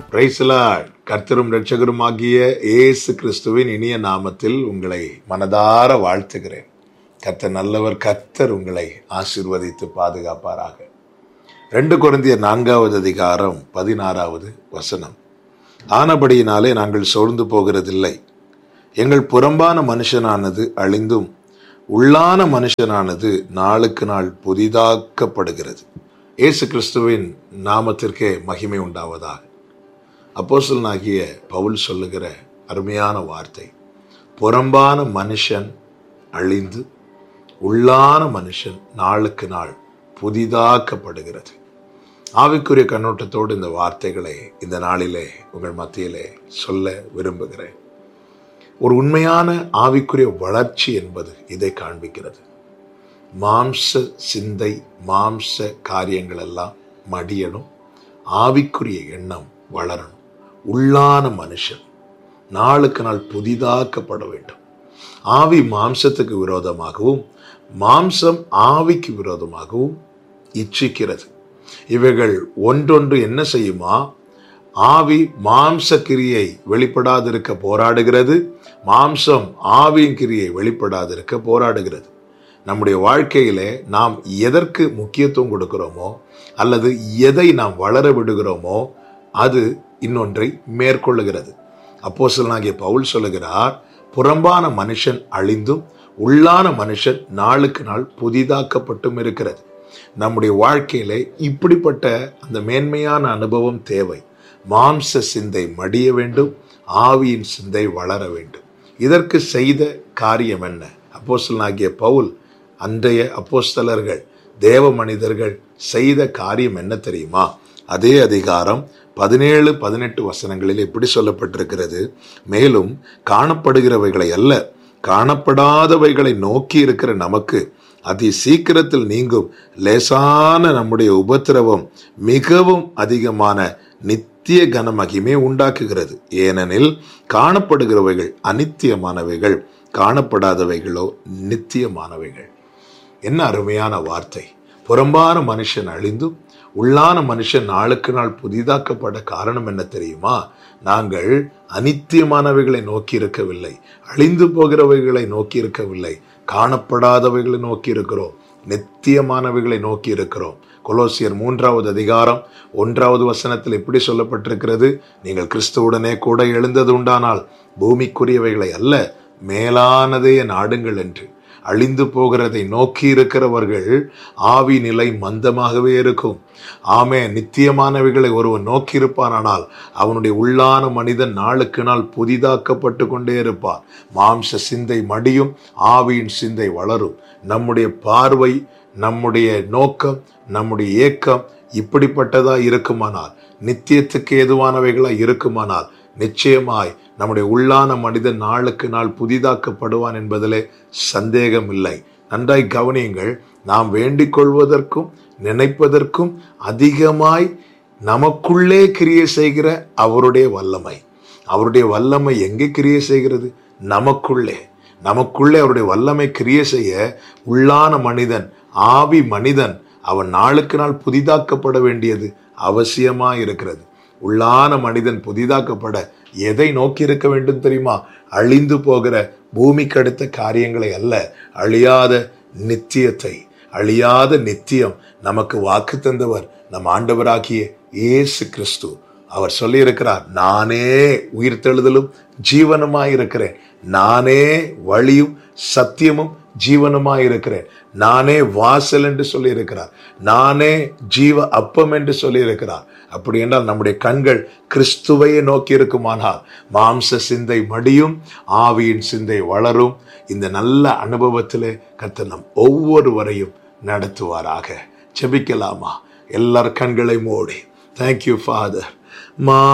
பிரைஸ்லா கர்த்தரும் ரட்சகரும் ஆகிய இயேசு கிறிஸ்துவின் இனிய நாமத்தில் உங்களை மனதார வாழ்த்துகிறேன் கர்த்தர் நல்லவர் கர்த்தர் உங்களை ஆசீர்வதித்து பாதுகாப்பாராக ரெண்டு குழந்தைய நான்காவது அதிகாரம் பதினாறாவது வசனம் ஆனபடியினாலே நாங்கள் சோர்ந்து போகிறதில்லை எங்கள் புறம்பான மனுஷனானது அழிந்தும் உள்ளான மனுஷனானது நாளுக்கு நாள் புதிதாக்கப்படுகிறது இயேசு கிறிஸ்துவின் நாமத்திற்கே மகிமை உண்டாவதாக அப்போஸ்தலனாகிய பவுல் சொல்லுகிற அருமையான வார்த்தை புறம்பான மனுஷன் அழிந்து உள்ளான மனுஷன் நாளுக்கு நாள் புதிதாக்கப்படுகிறது ஆவிக்குரிய கண்ணோட்டத்தோடு இந்த வார்த்தைகளை இந்த நாளிலே உங்கள் மத்தியிலே சொல்ல விரும்புகிறேன் ஒரு உண்மையான ஆவிக்குரிய வளர்ச்சி என்பது இதை காண்பிக்கிறது மாம்ச சிந்தை மாம்ச காரியங்கள் எல்லாம் மடியணும் ஆவிக்குரிய எண்ணம் வளரணும் உள்ளான மனுஷன் நாளுக்கு நாள் புதிதாக்கப்பட வேண்டும் ஆவி மாம்சத்துக்கு விரோதமாகவும் மாம்சம் ஆவிக்கு விரோதமாகவும் இச்சிக்கிறது இவைகள் ஒன்றொன்று என்ன செய்யுமா ஆவி மாம்ச கிரியை வெளிப்படாதிருக்க போராடுகிறது மாம்சம் ஆவியின் கிரியை வெளிப்படாதிருக்க போராடுகிறது நம்முடைய வாழ்க்கையிலே நாம் எதற்கு முக்கியத்துவம் கொடுக்கிறோமோ அல்லது எதை நாம் வளர விடுகிறோமோ அது இன்னொன்றை மேற்கொள்ளுகிறது அப்போஸ்தலனாகிய பவுல் சொல்லுகிறார் புறம்பான மனுஷன் அழிந்தும் உள்ளான மனுஷன் நாளுக்கு நாள் புதிதாக்கப்பட்டும் இருக்கிறது நம்முடைய வாழ்க்கையிலே இப்படிப்பட்ட அந்த மேன்மையான அனுபவம் தேவை மாம்ச சிந்தை மடிய வேண்டும் ஆவியின் சிந்தை வளர வேண்டும் இதற்கு செய்த காரியம் என்ன அப்போஸ்தலனாகிய பவுல் அன்றைய அப்போஸ்தலர்கள் தேவ மனிதர்கள் செய்த காரியம் என்ன தெரியுமா அதே அதிகாரம் பதினேழு பதினெட்டு வசனங்களில் எப்படி சொல்லப்பட்டிருக்கிறது மேலும் காணப்படுகிறவைகளை அல்ல காணப்படாதவைகளை நோக்கி இருக்கிற நமக்கு அதி சீக்கிரத்தில் நீங்கும் லேசான நம்முடைய உபத்திரவம் மிகவும் அதிகமான நித்திய கனமகிமை உண்டாக்குகிறது ஏனெனில் காணப்படுகிறவைகள் அனித்தியமானவைகள் காணப்படாதவைகளோ நித்தியமானவைகள் என்ன அருமையான வார்த்தை புறம்பான மனுஷன் அழிந்தும் உள்ளான மனுஷன் நாளுக்கு நாள் புதிதாக்கப்பட காரணம் என்ன தெரியுமா நாங்கள் அனித்தியமானவைகளை நோக்கி இருக்கவில்லை அழிந்து போகிறவைகளை நோக்கி இருக்கவில்லை காணப்படாதவைகளை நோக்கி இருக்கிறோம் நித்தியமானவைகளை நோக்கி இருக்கிறோம் கொலோசியர் மூன்றாவது அதிகாரம் ஒன்றாவது வசனத்தில் எப்படி சொல்லப்பட்டிருக்கிறது நீங்கள் கிறிஸ்துவுடனே கூட எழுந்தது உண்டானால் பூமிக்குரியவைகளை அல்ல மேலானதைய நாடுங்கள் என்று அழிந்து போகிறதை நோக்கி இருக்கிறவர்கள் ஆவி நிலை மந்தமாகவே இருக்கும் ஆமே நித்தியமானவைகளை ஒருவன் நோக்கி இருப்பானால் அவனுடைய உள்ளான மனிதன் நாளுக்கு நாள் புதிதாக்கப்பட்டு கொண்டே இருப்பான் மாம்ச சிந்தை மடியும் ஆவியின் சிந்தை வளரும் நம்முடைய பார்வை நம்முடைய நோக்கம் நம்முடைய ஏக்கம் இப்படிப்பட்டதா இருக்குமானால் நித்தியத்துக்கு ஏதுவானவைகளா இருக்குமானால் நிச்சயமாய் நம்முடைய உள்ளான மனிதன் நாளுக்கு நாள் புதிதாக்கப்படுவான் என்பதிலே சந்தேகம் இல்லை நன்றாய் கவனியுங்கள் நாம் வேண்டிக் கொள்வதற்கும் நினைப்பதற்கும் அதிகமாய் நமக்குள்ளே கிரியை செய்கிற அவருடைய வல்லமை அவருடைய வல்லமை எங்கே கிரியை செய்கிறது நமக்குள்ளே நமக்குள்ளே அவருடைய வல்லமை கிரியை செய்ய உள்ளான மனிதன் ஆவி மனிதன் அவன் நாளுக்கு நாள் புதிதாக்கப்பட வேண்டியது அவசியமா இருக்கிறது உள்ளான மனிதன் புதிதாக்கப்பட எதை நோக்கி இருக்க வேண்டும் தெரியுமா அழிந்து போகிற பூமிக்கு அடுத்த காரியங்களை அல்ல அழியாத நித்தியத்தை அழியாத நித்தியம் நமக்கு வாக்கு தந்தவர் நம் ஆண்டவராகிய இயேசு கிறிஸ்து அவர் சொல்லியிருக்கிறார் நானே உயிர்த்தெழுதலும் ஜீவனுமாய் இருக்கிறேன் நானே வழியும் சத்தியமும் ஜீவனுமாய் இருக்கிறேன் நானே வாசல் என்று சொல்லியிருக்கிறார் நானே ஜீவ அப்பம் என்று சொல்லியிருக்கிறார் அப்படி என்றால் நம்முடைய கண்கள் கிறிஸ்துவையே நோக்கி இருக்குமானால் மாம்ச சிந்தை மடியும் ஆவியின் சிந்தை வளரும் இந்த நல்ல அனுபவத்திலே கர்த்தர் நம் ஒவ்வொருவரையும் நடத்துவாராக செபிக்கலாமா எல்லார் கண்களை மூடி தேங்க்யூ ஃபாதர் மா